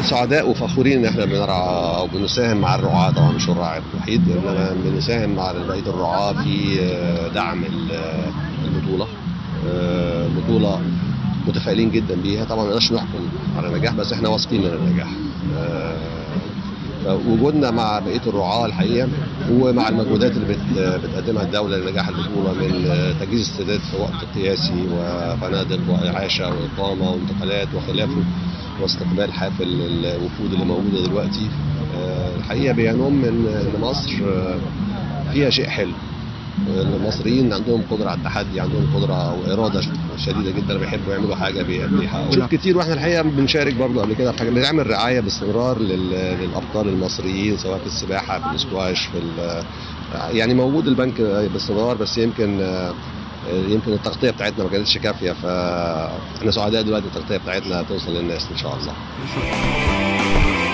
سعداء وفخورين ان احنا بنرعى او بنساهم مع الرعاة طبعا مش الراعي الوحيد انما بنساهم مع بقيه الرعاة في آه، دعم ال- البطوله آه، بطوله متفائلين جدا بيها طبعا ما نقدرش نحكم على النجاح بس احنا واثقين من النجاح آه، وجودنا مع بقيه الرعاة الحقيقه ومع المجهودات اللي بت- بتقدمها الدوله لنجاح البطوله من آه، تجهيز استعداد في وقت قياسي وفنادق واعاشه واقامه وانتقالات وخلافه واستقبال حافل الوفود اللي موجوده دلوقتي آه، الحقيقه بينم من ان مصر آه، فيها شيء حلو المصريين عندهم قدره على التحدي عندهم قدره واراده شديده جدا بيحبوا يعملوا حاجه بي- بيحققوا شوف كتير واحنا الحقيقه بنشارك برضو قبل كده في حاجه بنعمل رعايه باستمرار لل- للابطال المصريين سواء في السباحه في الاسكواش في ال- يعني موجود البنك باستمرار بس يمكن آه، يمكن التغطيه بتاعتنا ما كانتش كافيه فاحنا سعداء دلوقتي التغطيه بتاعتنا توصل للناس ان شاء الله